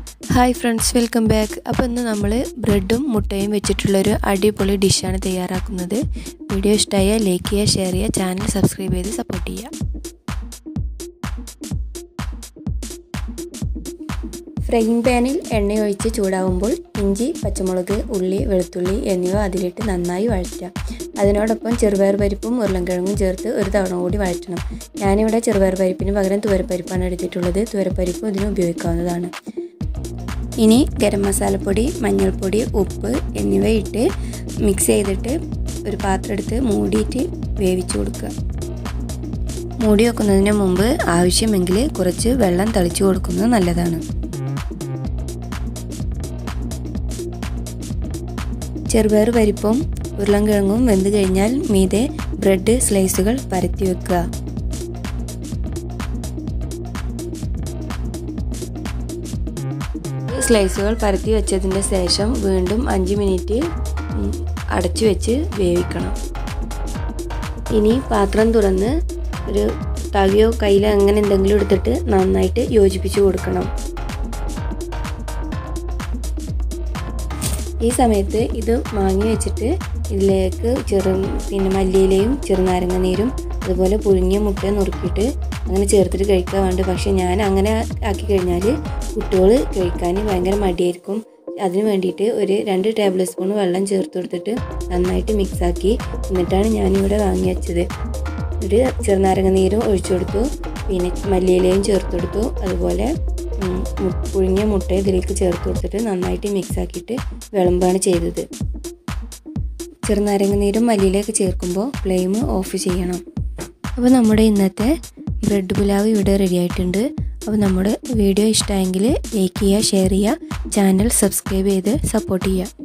hi friends welcome back അപ്പോൾ ഇന്ന് നമ്മൾ ബ്രെഡും മുട്ടയും വെച്ചിട്ടുള്ളൊരു അടിപൊളി ഡിഷാണ് തയ്യാറാക്കുന്നത് വീഡിയോ ഇഷ്ടമായാൽ ലൈക്ക് ചെയ്യുക ഷെയർ ചെയ്യുക ചാനൽ സബ്സ്ക്രൈബ് ചെയ്ത് സപ്പോർട്ട് ചെയ്യുക ഫ്രൈയിങ് പാനിൽ എണ്ണ ഒഴിച്ച് ചൂടാവുമ്പോൾ ഇഞ്ചി പച്ചമുളക് ഉള്ളി വെളുത്തുള്ളി എന്നിവ അതിലിട്ട് നന്നായി വഴറ്റുക അതിനോടൊപ്പം ചെറുപയർ പരിപ്പും ഉരുളൻകിഴങ്ങും ചേർത്ത് ഒരു തവണ കൂടി വഴറ്റണം ഞാനിവിടെ ചെറുപയർ പരിപ്പിന് പകരം തുവരപ്പരിപ്പാണ് എടുത്തിട്ടുള്ളത് തുവരപ്പരിപ്പ് ഇതിന് ഉപയോഗിക്കാവുന്നതാണ് ഇനി ഗരം മസാലപ്പൊടി മഞ്ഞൾപ്പൊടി ഉപ്പ് എന്നിവ ഇട്ട് മിക്സ് ചെയ്തിട്ട് ഒരു പാത്രം എടുത്ത് മൂടിയിട്ട് വേവിച്ചു കൊടുക്കുക മൂടി വെക്കുന്നതിന് മുമ്പ് ആവശ്യമെങ്കിൽ കുറച്ച് വെള്ളം തളിച്ചു കൊടുക്കുന്നത് നല്ലതാണ് ചെറുപയർ പരിപ്പും ഉരുളൻകിഴങ്ങും വെന്ത് കഴിഞ്ഞാൽ മീതെ ബ്രെഡ് സ്ലൈസുകൾ പരത്തി വെക്കുക സ്ലൈസുകൾ പരത്തി വെച്ചതിന് ശേഷം വീണ്ടും അഞ്ച് മിനിറ്റ് അടച്ചു വെച്ച് വേവിക്കണം ഇനി പാത്രം തുറന്ന് ഒരു തവിയോ കയ്യിലോ അങ്ങനെ എന്തെങ്കിലും എടുത്തിട്ട് നന്നായിട്ട് യോജിപ്പിച്ച് കൊടുക്കണം ഈ സമയത്ത് ഇത് വാങ്ങി വെച്ചിട്ട് ഇതിലേക്ക് ചെറു പിന്നെ മല്ലിയിലയും ചെറുനാരങ്ങ നീരും അതുപോലെ പുഴുങ്ങിയ മുട്ട നുറുക്കിയിട്ട് അങ്ങനെ ചേർത്തിട്ട് കഴിക്കാൻ വേണ്ട പക്ഷേ ഞാൻ അങ്ങനെ ആക്കി കഴിഞ്ഞാൽ കുട്ടികൾ കഴിക്കാൻ ഭയങ്കര മടിയായിരിക്കും അതിന് വേണ്ടിയിട്ട് ഒരു രണ്ട് ടേബിൾ സ്പൂൺ വെള്ളം ചേർത്ത് കൊടുത്തിട്ട് നന്നായിട്ട് മിക്സാക്കി എന്നിട്ടാണ് ഞാനിവിടെ വാങ്ങി വെച്ചത് ഒരു ചെറുനാരങ്ങ നീരും ഒഴിച്ചു കൊടുത്തു പിന്നെ മല്ലിയിലയും ചേർത്ത് കൊടുത്തു അതുപോലെ പുഴുങ്ങിയ മുട്ട ഇതിലേക്ക് ചേർത്ത് കൊടുത്തിട്ട് നന്നായിട്ട് മിക്സ് ആക്കിയിട്ട് വിളമ്പാണ് ചെയ്തത് ചെറുനാരങ്ങ നീരും മല്ലിയിലേക്ക് ചേർക്കുമ്പോൾ ഫ്ലെയിം ഓഫ് ചെയ്യണം അപ്പോൾ നമ്മുടെ ഇന്നത്തെ ബ്രെഡ് പുലാവ് ഇവിടെ റെഡി ആയിട്ടുണ്ട് അപ്പോൾ നമ്മുടെ വീഡിയോ ഇഷ്ടമായെങ്കിൽ ലൈക്ക് ചെയ്യുക ഷെയർ ചെയ്യുക ചാനൽ സബ്സ്ക്രൈബ് ചെയ്ത് സപ്പോർട്ട് ചെയ്യുക